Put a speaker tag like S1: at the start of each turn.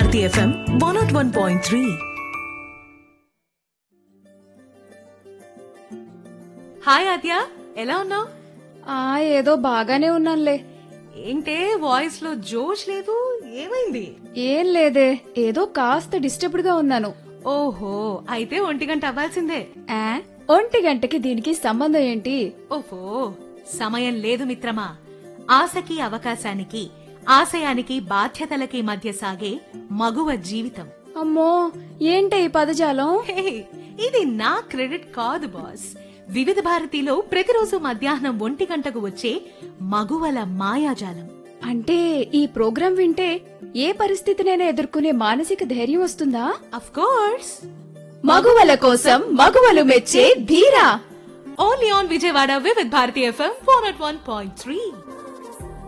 S1: Bharati FM one nought one point three hi Aadya ఎలా ఉన్నావు
S2: ఆ ఏదో బాగానే ఉన్నానులే
S1: ఏంటే వాయిస్ లో జోష్ లేదు ఏమైంది
S2: ఏం లేదే ఏదో కాస్త డిస్టర్బ్డ్ గా ఉన్నాను
S1: ఓహో అయితే ఒంటి గంట అవ్వాల్సిందే
S2: ఆ, ఒంటి గంటకి దీనికి సంబంధం ఏంటి
S1: ఓహో సమయం లేదు మిత్రమా ఆశకి అవకాశానికి ఆశయానికి బాధ్యతలకి మధ్య సాగే మగువ జీవితం
S2: అమ్మో ఏంటి ఈ పదజాలం
S1: హే, ఇది నా క్రెడిట్ కాదు బాస్ వివిధ భారతిలో ప్రతిరోజు మధ్యాహ్నం ఒంటి గంటకు వచ్చే మగువల మాయాజాలం
S2: అంటే ఈ ప్రోగ్రాం వింటే ఏ పరిస్థితినైనా ఎదుర్కొనే మానసిక ధైర్యం వస్తుందా
S1: అఫ్ కోర్స్
S2: మగువల కోసం మగువలు మెచ్చే Dheera
S1: only on Vijayawada Vividh Bharati FM four at one point three